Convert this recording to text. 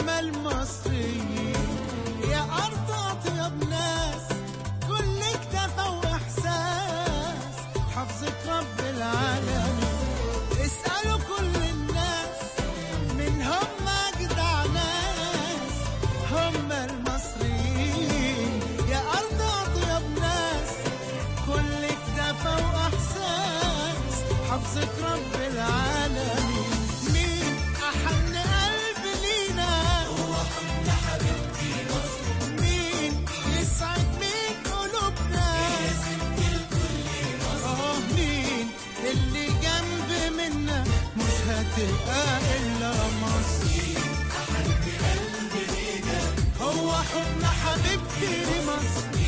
هم المصريين يا أرض أطيب ناس كل كتافة وإحساس حفظك رب العالمين اسألوا كل الناس من هم أجدع ناس هم المصريين يا أرض أطيب ناس كل كتافة وإحساس حفظك رب العالمين مين أحن قلب لينا هو حب حبيبتي مصر مين يسعد مين قلوبنا يا ست الكل مصر مين اللي جنب منا مش هتلقى إلا مصر هو حضن حبيبتي لمصر